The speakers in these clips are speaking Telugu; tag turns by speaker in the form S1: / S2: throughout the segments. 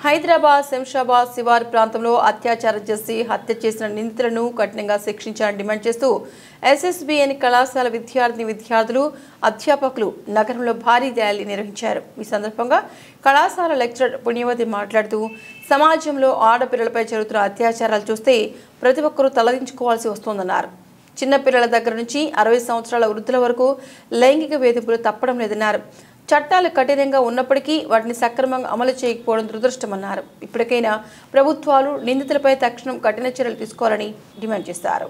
S1: హైదరాబాద్ శంషాబాద్ శివారు ప్రాంతంలో అత్యాచారం చేసి హత్య చేసిన నిందితులను కఠినంగా శిక్షించాలని డిమాండ్ చేస్తూ ఎస్ఎస్బిఎన్ కళాశాల విద్యార్థిని విద్యార్థులు అధ్యాపకులు నగరంలో భారీ ర్యాలీ నిర్వహించారు ఈ సందర్భంగా కళాశాల లెక్చరర్ పుణ్యవతి మాట్లాడుతూ సమాజంలో ఆడపిల్లలపై జరుగుతున్న అత్యాచారాలు చూస్తే ప్రతి ఒక్కరూ తలదించుకోవాల్సి వస్తోందన్నారు చిన్నపిల్లల దగ్గర నుంచి అరవై సంవత్సరాల వృద్ధుల వరకు లైంగిక వేధింపులు తప్పడం లేదన్నారు చట్టాలు కఠినంగా ఉన్నప్పటికీ వాటిని సక్రమంగా అమలు చేయకపోవడం దురదృష్టమన్నారు ఇప్పటికైనా ప్రభుత్వాలు నిందితులపై తక్షణం కఠిన చర్యలు తీసుకోవాలని డిమాండ్ చేశారు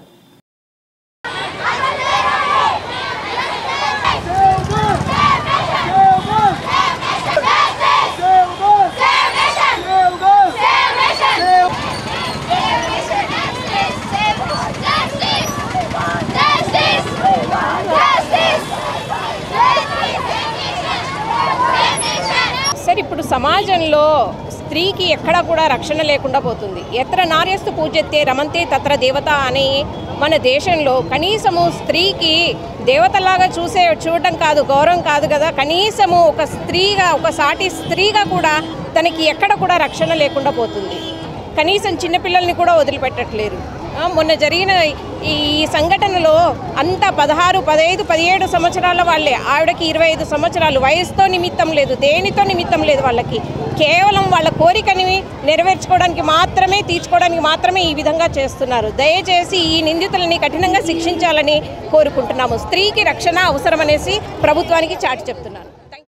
S2: సార్ ఇప్పుడు సమాజంలో స్త్రీకి ఎక్కడా కూడా రక్షణ లేకుండా పోతుంది ఎత్ర నార్యస్తు పూజ్యతే రమంతే తత్ర దేవత అని మన దేశంలో కనీసము స్త్రీకి దేవతలాగా చూసే చూడటం కాదు గౌరవం కాదు కదా కనీసము ఒక స్త్రీగా ఒక సాటి స్త్రీగా కూడా తనకి ఎక్కడ కూడా రక్షణ లేకుండా పోతుంది కనీసం చిన్నపిల్లల్ని కూడా వదిలిపెట్టట్లేరు ఆ, మొన్న జరిగిన ఈ సంఘటనలో అంతా పదహారు పదహైదు పదిహేడు సంవత్సరాల వాళ్ళే ఆవిడకి ఇరవై ఐదు సంవత్సరాలు వయసుతో నిమిత్తం లేదు దేనితో నిమిత్తం లేదు వాళ్ళకి కేవలం వాళ్ళ కోరికని నెరవేర్చుకోవడానికి మాత్రమే తీర్చుకోవడానికి మాత్రమే ఈ విధంగా చేస్తున్నారు దయచేసి ఈ నిందితులని కఠినంగా శిక్షించాలని కోరుకుంటున్నాము స్త్రీకి రక్షణ అవసరమనేసి ప్రభుత్వానికి చాటి చెప్తున్నాను